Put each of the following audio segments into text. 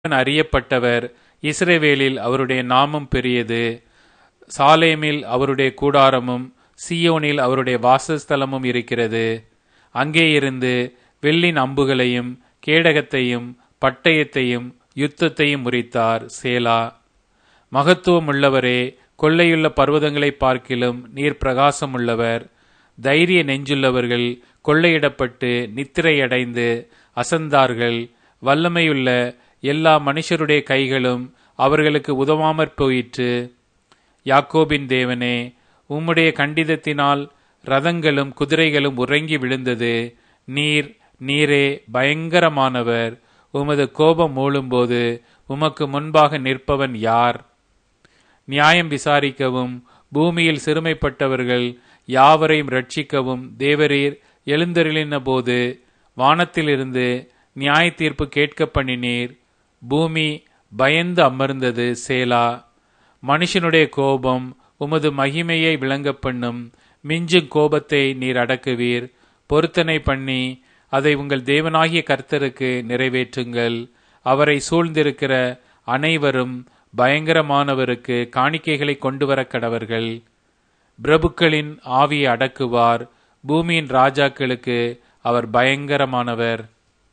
தேவன் அறியப்பட்டவர் இஸ்ரவேலில் அவருடைய நாமம் பெரியது சாலேமில் அவருடைய கூடாரமும் சீயோனில் அவருடைய வாசஸ்தலமும் இருக்கிறது அங்கே இருந்து வெள்ளின் அம்புகளையும் கேடகத்தையும் பட்டயத்தையும் யுத்தத்தையும் முறித்தார் சேலா மகத்துவம் உள்ளவரே கொள்ளையுள்ள பர்வதங்களை பார்க்கிலும் நீர் பிரகாசம் உள்ளவர் தைரிய நெஞ்சுள்ளவர்கள் கொள்ளையிடப்பட்டு நித்திரையடைந்து அசந்தார்கள் வல்லமையுள்ள எல்லா மனுஷருடைய கைகளும் அவர்களுக்கு உதவாமற் போயிற்று யாக்கோபின் தேவனே உம்முடைய கண்டிதத்தினால் ரதங்களும் குதிரைகளும் உறங்கி விழுந்தது நீர் நீரே பயங்கரமானவர் உமது கோபம் மூழும்போது உமக்கு முன்பாக நிற்பவன் யார் நியாயம் விசாரிக்கவும் பூமியில் சிறுமைப்பட்டவர்கள் யாவரையும் ரட்சிக்கவும் தேவரீர் எழுந்தருளின போது வானத்திலிருந்து நியாய தீர்ப்பு கேட்க பண்ணினீர் பூமி பயந்து அமர்ந்தது சேலா மனுஷனுடைய கோபம் உமது மகிமையை விளங்க பண்ணும் மிஞ்சும் கோபத்தை நீர் அடக்குவீர் பொருத்தனை பண்ணி அதை உங்கள் தேவனாகிய கர்த்தருக்கு நிறைவேற்றுங்கள் அவரை சூழ்ந்திருக்கிற அனைவரும் பயங்கரமானவருக்கு காணிக்கைகளை கொண்டு வர கடவர்கள் பிரபுக்களின் ஆவியை அடக்குவார் பூமியின் ராஜாக்களுக்கு அவர் பயங்கரமானவர்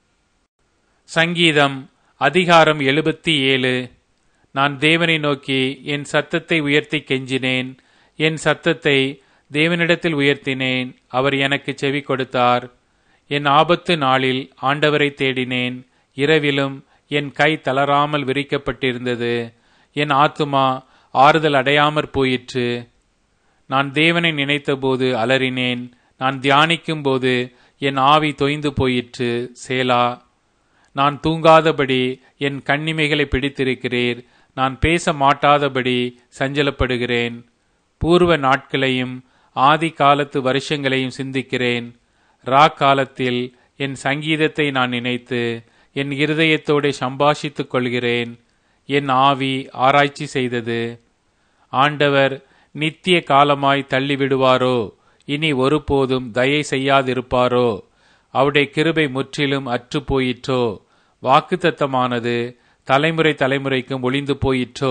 சங்கீதம் அதிகாரம் எழுபத்தி ஏழு நான் தேவனை நோக்கி என் சத்தத்தை உயர்த்தி கெஞ்சினேன் என் சத்தத்தை தேவனிடத்தில் உயர்த்தினேன் அவர் எனக்கு செவி கொடுத்தார் என் ஆபத்து நாளில் ஆண்டவரை தேடினேன் இரவிலும் என் கை தளராமல் விரிக்கப்பட்டிருந்தது என் ஆத்துமா ஆறுதல் அடையாமற் போயிற்று நான் தேவனை நினைத்தபோது அலறினேன் நான் தியானிக்கும் போது என் ஆவி தொய்ந்து போயிற்று சேலா நான் தூங்காதபடி என் கண்ணிமைகளை பிடித்திருக்கிறீர் நான் பேச மாட்டாதபடி சஞ்சலப்படுகிறேன் பூர்வ நாட்களையும் ஆதி காலத்து வருஷங்களையும் சிந்திக்கிறேன் ரா காலத்தில் என் சங்கீதத்தை நான் நினைத்து என் இருதயத்தோடு சம்பாஷித்துக் கொள்கிறேன் என் ஆவி ஆராய்ச்சி செய்தது ஆண்டவர் நித்திய காலமாய் தள்ளிவிடுவாரோ இனி ஒருபோதும் தயை செய்யாதிருப்பாரோ அவருடைய கிருபை முற்றிலும் அற்று போயிற்றோ வாக்குத்தத்தமானது தலைமுறை தலைமுறைக்கும் ஒளிந்து போயிற்றோ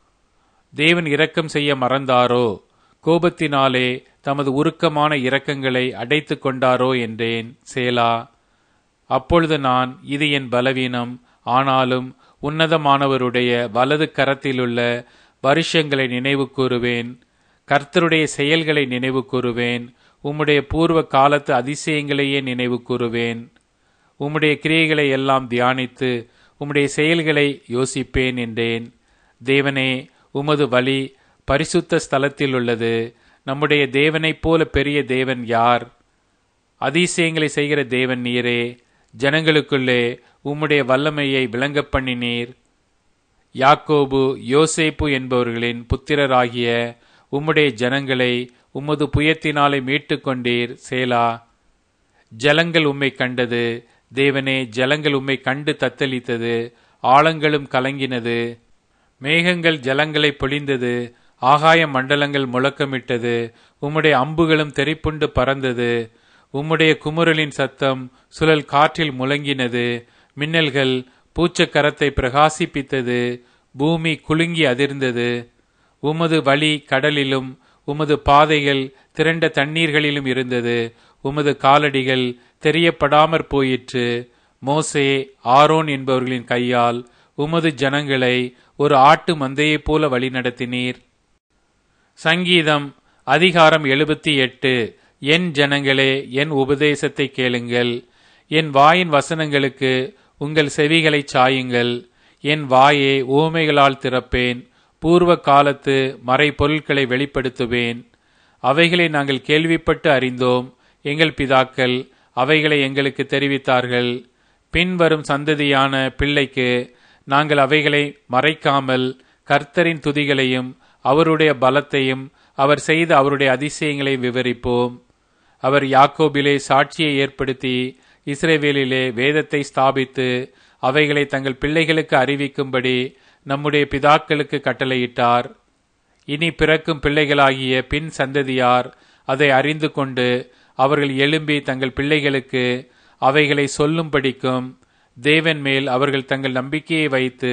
தேவன் இரக்கம் செய்ய மறந்தாரோ கோபத்தினாலே தமது உருக்கமான இரக்கங்களை அடைத்து கொண்டாரோ என்றேன் சேலா அப்பொழுது நான் இது என் பலவீனம் ஆனாலும் உன்னதமானவருடைய வலது கரத்திலுள்ள வருஷங்களை நினைவு கூறுவேன் கர்த்தருடைய செயல்களை நினைவு கூறுவேன் உம்முடைய பூர்வ காலத்து அதிசயங்களையே நினைவு கூறுவேன் உம்முடைய கிரியைகளை எல்லாம் தியானித்து உம்முடைய செயல்களை யோசிப்பேன் என்றேன் தேவனே உமது வழி பரிசுத்த ஸ்தலத்தில் உள்ளது நம்முடைய தேவனைப் போல பெரிய தேவன் யார் அதிசயங்களை செய்கிற தேவன் நீரே ஜனங்களுக்குள்ளே உம்முடைய வல்லமையை விளங்க பண்ணினீர் யாக்கோபு யோசேப்பு என்பவர்களின் புத்திரராகிய உம்முடைய ஜனங்களை உமது புயத்தினாலே மீட்டு கொண்டீர் சேலா ஜலங்கள் உம்மை கண்டது தேவனே ஜலங்கள் உம்மை கண்டு தத்தளித்தது ஆழங்களும் கலங்கினது மேகங்கள் ஜலங்களை பொழிந்தது ஆகாய மண்டலங்கள் முழக்கமிட்டது உம்முடைய அம்புகளும் தெரிப்புண்டு பறந்தது உம்முடைய குமுறலின் சத்தம் சுழல் காற்றில் முழங்கினது மின்னல்கள் பூச்சக்கரத்தை பிரகாசிப்பித்தது பூமி குலுங்கி அதிர்ந்தது உமது வழி கடலிலும் உமது பாதைகள் திரண்ட தண்ணீர்களிலும் இருந்தது உமது காலடிகள் தெரியப்படாமற் போயிற்று மோசே ஆரோன் என்பவர்களின் கையால் உமது ஜனங்களை ஒரு ஆட்டு மந்தையைப் போல வழிநடத்தினீர் சங்கீதம் அதிகாரம் எழுபத்தி எட்டு என் ஜனங்களே என் உபதேசத்தை கேளுங்கள் என் வாயின் வசனங்களுக்கு உங்கள் செவிகளை சாயுங்கள் என் வாயை ஊமைகளால் திறப்பேன் பூர்வ காலத்து மறை பொருட்களை வெளிப்படுத்துவேன் அவைகளை நாங்கள் கேள்விப்பட்டு அறிந்தோம் எங்கள் பிதாக்கள் அவைகளை எங்களுக்கு தெரிவித்தார்கள் பின்வரும் சந்ததியான பிள்ளைக்கு நாங்கள் அவைகளை மறைக்காமல் கர்த்தரின் துதிகளையும் அவருடைய பலத்தையும் அவர் செய்த அவருடைய அதிசயங்களை விவரிப்போம் அவர் யாக்கோபிலே சாட்சியை ஏற்படுத்தி இஸ்ரேவேலிலே வேதத்தை ஸ்தாபித்து அவைகளை தங்கள் பிள்ளைகளுக்கு அறிவிக்கும்படி நம்முடைய பிதாக்களுக்கு கட்டளையிட்டார் இனி பிறக்கும் பிள்ளைகளாகிய பின் சந்ததியார் அதை அறிந்து கொண்டு அவர்கள் எழும்பி தங்கள் பிள்ளைகளுக்கு அவைகளை சொல்லும்படிக்கும் தேவன் மேல் அவர்கள் தங்கள் நம்பிக்கையை வைத்து